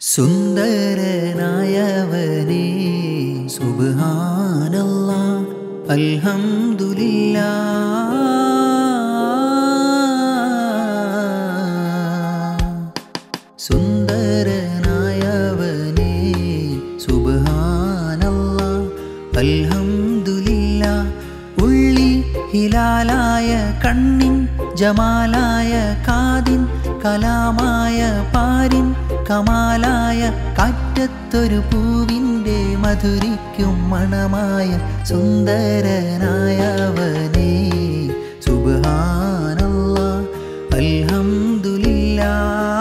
സുന്ദരനായവനേ സുബ്ഹാനല്ല അൽഹംദുലില്ലാ സുന്ദരനായവനേ സുബ്ഹാനല്ല അൽഹംദുലില്ലാ ഉള്ളി ഹിലാലായ കണ്ണിൻ ജമാലായ കാതിൻ കലാമായ പാരിൻ കമാലായ കാറ്റത്തൊരു പൂവിൻ്റെ മധുരിക്കും മണമായ സുന്ദരനായവനേ സുബ്ഹാനല്ല അൽഹംദുലില്ലാ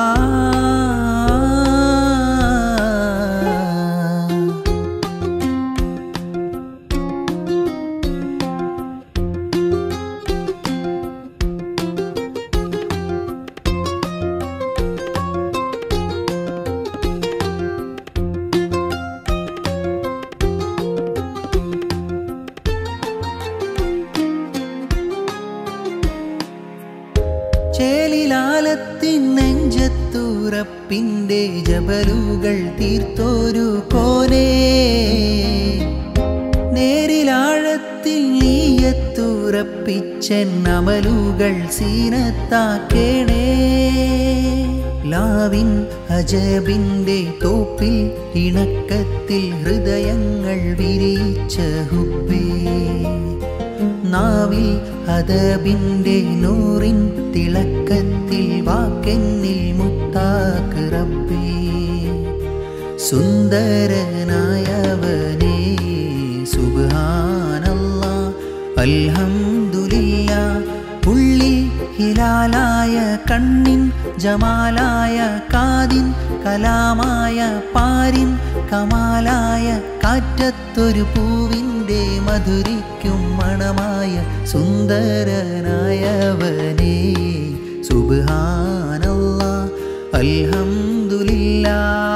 ചേലിലാലത്തിൻ നെഞ്ചത്തുറപ്പിൻ്റെ ജബലുകൾ തീർത്തോരു കോനേ നേരിലാഴത്തിൽ നീയത്തുറപ്പിച്ചൻ അമലുകൾ സീനത്താക്കേണേ ലാവിൻ അജബിൻ്റെ തോപ്പിൽ ഇണക്കത്തിൽ ഹൃദയങ്ങൾ വിരിച്ച ഹുബേ നാവിൽ അതബിൻ്റെ നൂറിൻ തിളക്കത്തിൽ വാക്കെന്നിൽ മുത്താക്ക് റബ്ബേ സുന്ദരനായവനേ സുബ്ഹാനല്ല അൽഹംദുലില്ലാ ഉള്ളിൽ ഹിലാലായ കണ്ണിൻ ജമാലായ കാതിൻ കലാമായ പാരിൻ കമാലായ കാറ്റത്തൊരു പൂവിൻ്റെ മധുരിക്കും മണമായ സുന്ദരനായവനേ സുബ്ഹാനല്ല അൽഹംദുലില്ലാ